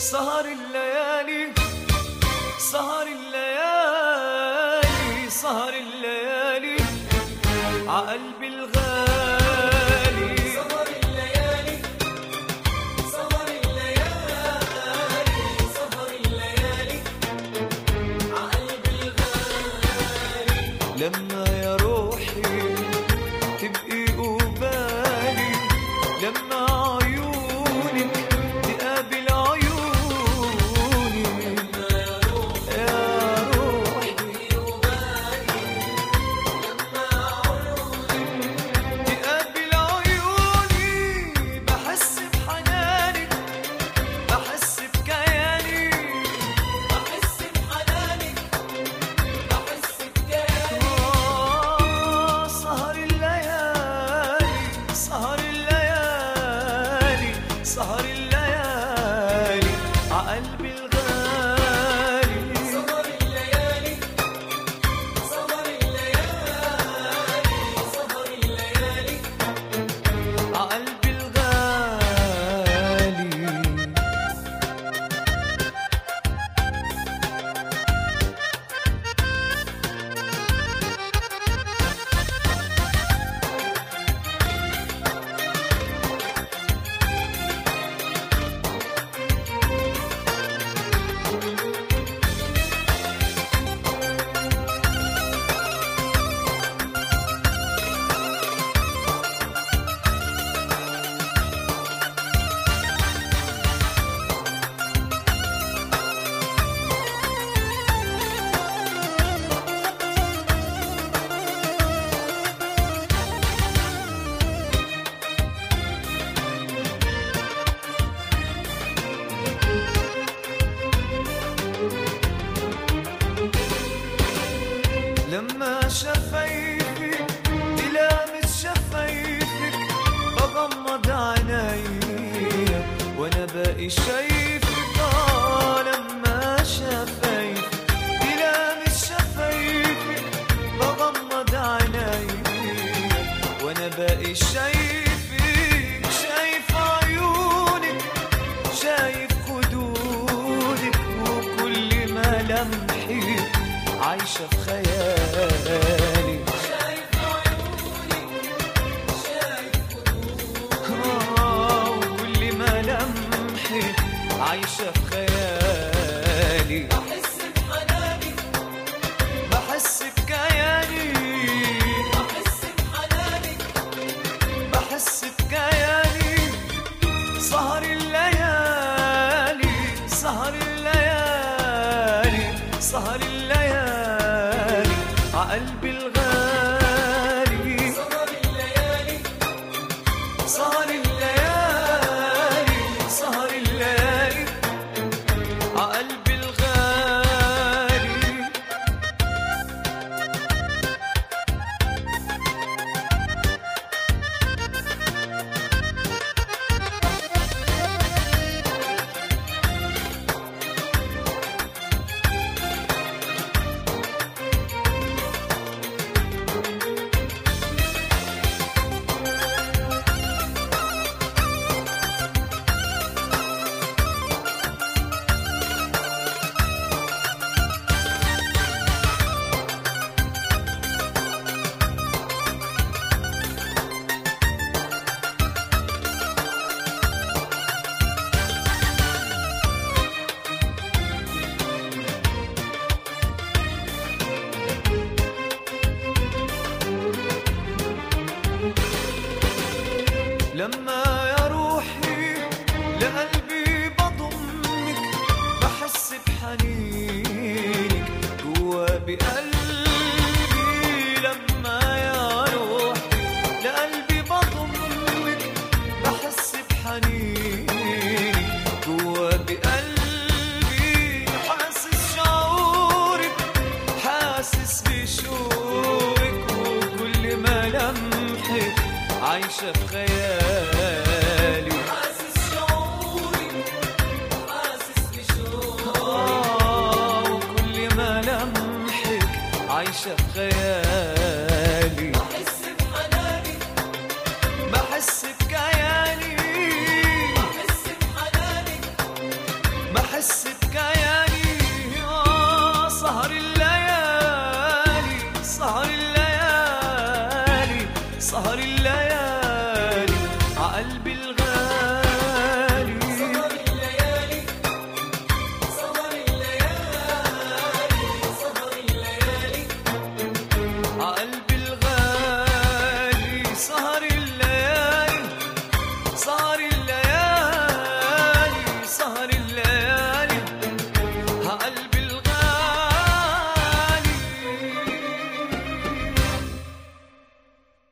سهر الليالي سهر الليالي سهر الليالي عقلبي الغالي سهر الليالي سهر الليالي سهر الليالي عقلبي الغالي لما يا روحي تبقي قبالي لما عيونك تقابل عيوني يا روحي تقابل عيوني بحس بحنانك بحس بكياني بحس بحنانك بحس بكياني آه، سهر الليالي سهر الليالي سهر الليالي عقلبي الغالي سهر الليالي سهر الليالي سهر الليالي عقلبي الغالي لما شفايفك تلامس شفايفك بغمض عيني وانا باقي شايفك آه لما شفايفك تلامس شفايفك بغمض عيني وانا باقي شايفك شايف عيونك شايف خدودك وكل ملامحي عايشة في خيالي شايف عيوني شايف آه، وكل ملامحي عايشة في خيالي بحس بحنانك بحس بكياني بحس بحنانك بحس بكياني سهر الليالي سهر الليالي سهر الليالي عقلبي الغالي سهر الليالي سهر الليالي سهر الليالي عقلبي الغالي لما يا روحي لقلبي بضمك بحس بحنينك جوا بقلبي لما يا روحي لقلبي بضمك بحس بحنينك جوا بقلبي حاسس شعورك حاسس بشوقك وكل ملامحك عايشة في خيالي حاسس شعوري حاسس بشوق آه وكل ملامحك عايشة في خيالي بحس بحنانك بحس بكياني بحس بحنانك قلبي